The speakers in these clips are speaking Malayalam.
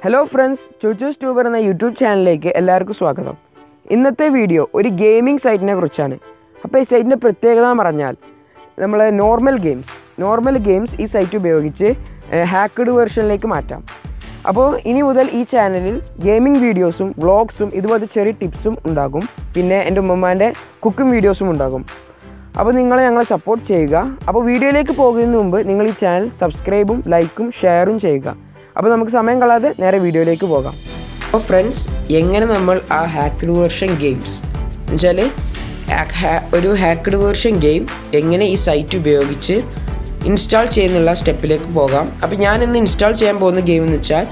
ഹലോ ഫ്രണ്ട്സ് ചൂച്ചൂസ് ട്യൂബർ എന്ന യൂട്യൂബ് ചാനലിലേക്ക് എല്ലാവർക്കും സ്വാഗതം ഇന്നത്തെ വീഡിയോ ഒരു ഗെയിമിംഗ് സൈറ്റിനെ കുറിച്ചാണ് അപ്പോൾ ഈ സൈറ്റിൻ്റെ പ്രത്യേകത എന്ന് പറഞ്ഞാൽ നമ്മൾ നോർമൽ ഗെയിംസ് നോർമൽ ഗെയിംസ് ഈ സൈറ്റ് ഉപയോഗിച്ച് ഹാക്കഡ് വെർഷനിലേക്ക് മാറ്റാം അപ്പോൾ ഇനി മുതൽ ഈ ചാനലിൽ ഗെയിമിംഗ് വീഡിയോസും വ്ളോഗ്സും ഇതുപോലത്തെ ചെറിയ ടിപ്സും ഉണ്ടാകും പിന്നെ എൻ്റെ ഉമ്മമാൻ്റെ കുക്കിംഗ് വീഡിയോസും ഉണ്ടാകും അപ്പോൾ നിങ്ങൾ ഞങ്ങളെ സപ്പോർട്ട് ചെയ്യുക അപ്പോൾ വീഡിയോയിലേക്ക് പോകുന്നതിന് മുമ്പ് നിങ്ങൾ ഈ ചാനൽ സബ്സ്ക്രൈബും ലൈക്കും ഷെയറും ചെയ്യുക അപ്പോൾ നമുക്ക് സമയം കളയാതെ നേരെ വീഡിയോയിലേക്ക് പോകാം അപ്പോൾ ഫ്രണ്ട്സ് എങ്ങനെ നമ്മൾ ആ ഹാക്കഡ് വേർഷൻ ഗെയിംസ് എന്നുവെച്ചാൽ ഒരു ഹാക്കഡ് വേർഷൻ ഗെയിം എങ്ങനെ ഈ സൈറ്റ് ഉപയോഗിച്ച് ഇൻസ്റ്റാൾ ചെയ്യുന്നുള്ള സ്റ്റെപ്പിലേക്ക് പോകാം അപ്പോൾ ഞാൻ ഇന്ന് ഇൻസ്റ്റാൾ ചെയ്യാൻ പോകുന്ന ഗെയിം എന്ന് വെച്ചാൽ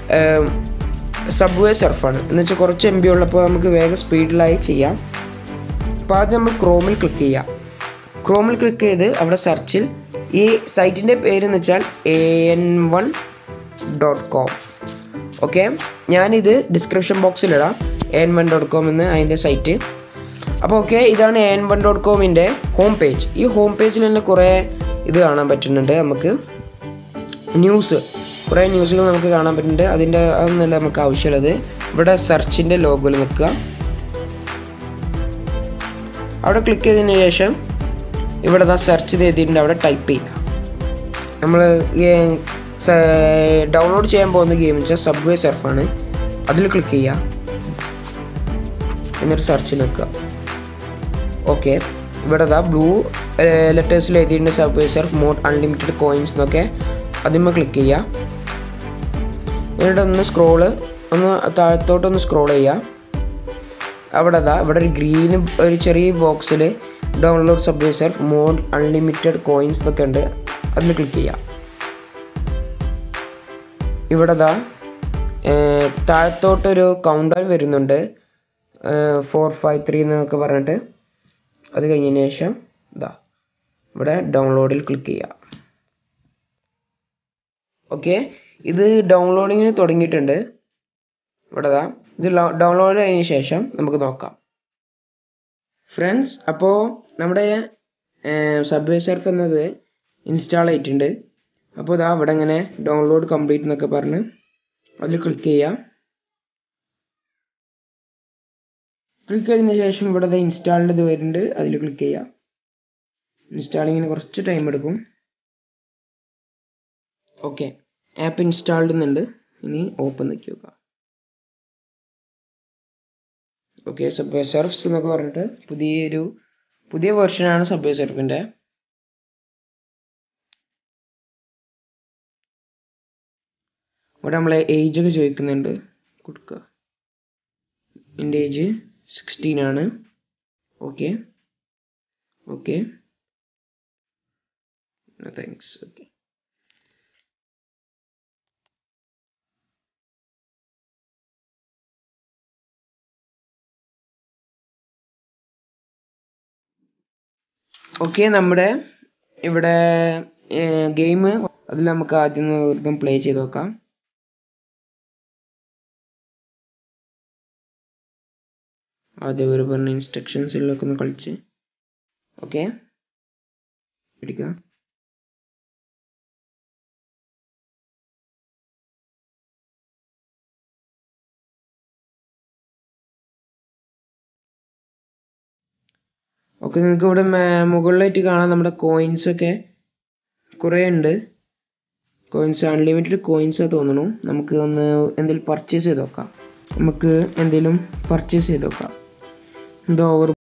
സബ്വേ സർഫാണ് എന്ന് വെച്ചാൽ കുറച്ച് എം ബി ഉള്ളപ്പോൾ നമുക്ക് വേഗം സ്പീഡിലായി ചെയ്യാം അപ്പോൾ ആദ്യം നമ്മൾ ക്രോമിൽ ക്ലിക്ക് ചെയ്യാം ക്രോമിൽ ക്ലിക്ക് ചെയ്ത് അവിടെ സെർച്ചിൽ ഈ സൈറ്റിൻ്റെ പേര് എന്ന് വെച്ചാൽ A N one dot com okay ഞാനിത് ഡിസ്ക്രിപ്ഷൻ ബോക്സിലിടാം A N one dot com എന്ന് അതിൻ്റെ സൈറ്റ് അപ്പോൾ ഓക്കെ ഇതാണ് എ എൻ വൺ ഡോട്ട് കോമിൻ്റെ ഹോം പേജ് ഈ ഹോം പേജിൽ തന്നെ കുറേ ഇത് കാണാൻ പറ്റുന്നുണ്ട് നമുക്ക് ന്യൂസ് കുറേ ന്യൂസുകൾ നമുക്ക് കാണാൻ പറ്റുന്നുണ്ട് അതിൻ്റെ അതൊന്നല്ല നമുക്ക് ആവശ്യമുള്ളത് ഇവിടെ സെർച്ചിൻ്റെ ലോഗോയിൽ നിൽക്കുക അവിടെ ക്ലിക്ക് ചെയ്തതിന് ശേഷം ഇവിടെ ദാ സെർച്ച് ചെയ്തിട്ടുണ്ട് അവിടെ ടൈപ്പ് ചെയ്യുക നമ്മൾ ഡൗൺലോഡ് ചെയ്യാൻ പോകുന്ന ഗെയിം വെച്ചാൽ സബ്വേ സർഫാണ് അതിൽ ക്ലിക്ക് ചെയ്യുക എന്നിട്ട് സെർച്ച് നിൽക്കുക ഓക്കെ ഇവിടെ ദാ ബ്ലൂ ലെറ്റേഴ്സിൽ എഴുതിയിട്ടുണ്ട് Subway Surf mod unlimited coins എന്നൊക്കെ അതിന്മേൽ ക്ലിക്ക് ചെയ്യുക എന്നിട്ട് ഒന്ന് സ്ക്രോള് ഒന്ന് താഴത്തോട്ടൊന്ന് സ്ക്രോൾ ചെയ്യുക അവിടെ ദാ ഇവിടെ ഒരു ഗ്രീൻ ഒരു ചെറിയ ബോക്സിൽ download Subway Surf mod unlimited coins എന്നൊക്കെ ഉണ്ട് അതിൽ ക്ലിക്ക് ചെയ്യാം ഇവിടെ ദാ താഴത്തോട്ടൊരു കൗണ്ടർ വരുന്നുണ്ട് ഫോർ ഫൈവ് ത്രീ എന്നൊക്കെ പറഞ്ഞിട്ട് അത് കഴിഞ്ഞതിന് ശേഷം ഇതാ ഇവിടെ ഡൗൺലോഡിൽ ക്ലിക്ക് ചെയ്യാം ഓക്കെ ഇത് ഡൗൺലോഡിങ്ങിന് തുടങ്ങിയിട്ടുണ്ട് ഇവിടെ ദാ ഇത് ഡൗൺലോഡ് കഴിഞ്ഞ ശേഷം നമുക്ക് നോക്കാം ഫ്രണ്ട്സ് അപ്പോൾ നമ്മുടെ സബ്വേ സർഫ് എന്നത് ഇൻസ്റ്റാൾ ആയിട്ടുണ്ട് അപ്പോൾ ഇതാ ഇവിടെ ഇങ്ങനെ ഡൗൺലോഡ് കംപ്ലീറ്റ് എന്നൊക്കെ പറഞ്ഞ് അതിൽ ക്ലിക്ക് ചെയ്യാം ക്ലിക്ക് ചെയ്തതിന് ശേഷം ഇവിടെ ഇൻസ്റ്റാളിൻ്റെ ഇത് വരുന്നുണ്ട് അതിൽ ക്ലിക്ക് ചെയ്യാം ഇൻസ്റ്റാളിങ്ങിന് കുറച്ച് ടൈം എടുക്കും ഓക്കെ ആപ്പ് ഇൻസ്റ്റാൾഡ് എന്നുണ്ട് ഇനി ഓപ്പൺ നിൽക്കി നോക്കാം ഓക്കെ സബ്വേ സർഫ്സ് എന്നൊക്കെ പറഞ്ഞിട്ട് പുതിയൊരു പുതിയ വെർഷനാണ് സബ്വേ സർഫിൻ്റെ ഇവിടെ നമ്മളെ ഏജ് ഒക്കെ ചോദിക്കുന്നുണ്ട് കൊടുക്കുക എൻ്റെ ഏജ് സിക്സ്റ്റീൻ ആണ് okay okay thanks okay okay നമ്മുടെ ഇവിടെ ഗെയിം അതിൽ നമുക്ക് ആദ്യം വെറുതെ പ്ലേ ചെയ്ത് നോക്കാം ആദ്യം ഒരു പറഞ്ഞ ഇൻസ്ട്രക്ഷൻസിലൊക്കെ ഒന്ന് കളിച്ച് ഓക്കെ പിടിക്കുക ഓക്കെ നിങ്ങൾക്ക് ഇവിടെ മുകളിലായിട്ട് കാണാം നമ്മുടെ കോയിൻസ് ഒക്കെ കുറേ ഉണ്ട് കോയിൻസ് അൺലിമിറ്റഡ് കോയിൻസ് തോന്നുന്നു നമുക്ക് ഒന്ന് എന്തെങ്കിലും പർച്ചേസ് ചെയ്ത് നോക്കാം നമുക്ക് എന്തെങ്കിലും പർച്ചേസ് ചെയ്ത് നോക്കാം എന്തോ ഓവർ